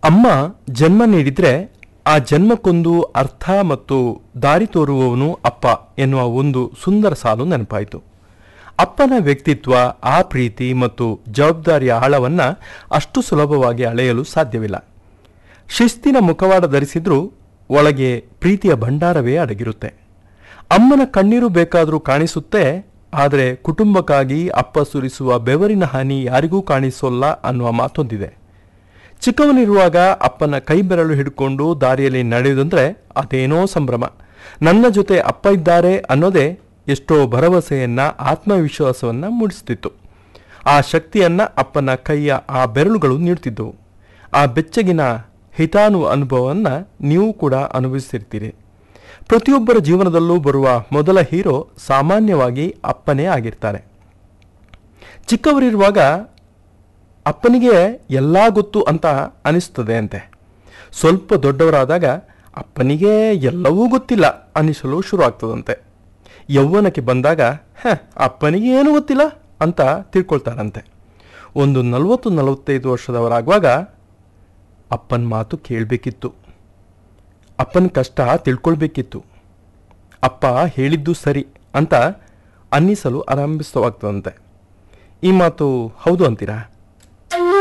ಅಮ್ಮ ಜನ್ಮ ನೀಡಿದ್ರೆ ಆ ಜನ್ಮಕ್ಕೊಂದು ಅರ್ಥ ಮತ್ತು ದಾರಿ ತೋರುವವನು ಅಪ್ಪ ಎನ್ನುವ ಒಂದು ಸುಂದರ ಸಾಲು ನೆನಪಾಯಿತು ಅಪ್ಪನ ವ್ಯಕ್ತಿತ್ವ ಆ ಪ್ರೀತಿ ಮತ್ತು ಜವಾಬ್ದಾರಿಯ ಆಳವನ್ನ ಅಷ್ಟು ಸುಲಭವಾಗಿ ಅಳೆಯಲು ಸಾಧ್ಯವಿಲ್ಲ ಶಿಸ್ತಿನ ಮುಖವಾಡ ಧರಿಸಿದ್ರೂ ಒಳಗೆ ಪ್ರೀತಿಯ ಭಂಡಾರವೇ ಅಡಗಿರುತ್ತೆ ಅಮ್ಮನ ಕಣ್ಣೀರು ಬೇಕಾದರೂ ಕಾಣಿಸುತ್ತೆ ಆದರೆ ಕುಟುಂಬಕ್ಕಾಗಿ ಅಪ್ಪ ಸುರಿಸುವ ಬೆವರಿನ ಹಾನಿ ಯಾರಿಗೂ ಕಾಣಿಸೋಲ್ಲ ಅನ್ನುವ ಮಾತೊಂದಿದೆ ಚಿಕ್ಕವನಿರುವಾಗ ಅಪ್ಪನ ಕೈ ಬೆರಳು ಹಿಡ್ಕೊಂಡು ದಾರಿಯಲ್ಲಿ ನಡೆಯುವುದಂದ್ರೆ ಅದೇನೋ ಸಂಭ್ರಮ ನನ್ನ ಜೊತೆ ಅಪ್ಪ ಇದ್ದಾರೆ ಅನ್ನೋದೇ ಎಷ್ಟೋ ಭರವಸೆಯನ್ನ ಆತ್ಮವಿಶ್ವಾಸವನ್ನ ಮೂಡಿಸ್ತಿತ್ತು ಆ ಶಕ್ತಿಯನ್ನ ಅಪ್ಪನ ಕೈಯ ಆ ಬೆರಳುಗಳು ನೀಡುತ್ತಿದ್ದವು ಆ ಬೆಚ್ಚಗಿನ ಹಿತಾನು ಅನುಭವವನ್ನ ನೀವು ಕೂಡ ಅನುಭವಿಸಿರ್ತೀರಿ ಪ್ರತಿಯೊಬ್ಬರ ಜೀವನದಲ್ಲೂ ಬರುವ ಮೊದಲ ಹೀರೋ ಸಾಮಾನ್ಯವಾಗಿ ಅಪ್ಪನೇ ಆಗಿರ್ತಾರೆ ಚಿಕ್ಕವರಿರುವಾಗ ಅಪ್ಪನಿಗೆ ಎಲ್ಲ ಗೊತ್ತು ಅಂತ ಅನಿಸ್ತದೆ ಅಂತೆ ಸ್ವಲ್ಪ ದೊಡ್ಡವರಾದಾಗ ಅಪ್ಪನಿಗೆ ಎಲ್ಲವೂ ಗೊತ್ತಿಲ್ಲ ಅನಿಸಲು ಶುರು ಆಗ್ತದಂತೆ ಯೌವನಕ್ಕೆ ಬಂದಾಗ ಹ ಅಪ್ಪನಿಗೆ ಏನೂ ಗೊತ್ತಿಲ್ಲ ಅಂತ ತಿಳ್ಕೊಳ್ತಾರಂತೆ ಒಂದು ನಲವತ್ತು ನಲವತ್ತೈದು ವರ್ಷದವರಾಗುವಾಗ ಅಪ್ಪನ ಮಾತು ಕೇಳಬೇಕಿತ್ತು ಅಪ್ಪನ ಕಷ್ಟ ತಿಳ್ಕೊಳ್ಬೇಕಿತ್ತು ಅಪ್ಪ ಹೇಳಿದ್ದು ಸರಿ ಅಂತ ಅನ್ನಿಸಲು ಆರಂಭಿಸವಾಗ್ತದಂತೆ ಈ ಮಾತು ಹೌದು ಅಂತೀರಾ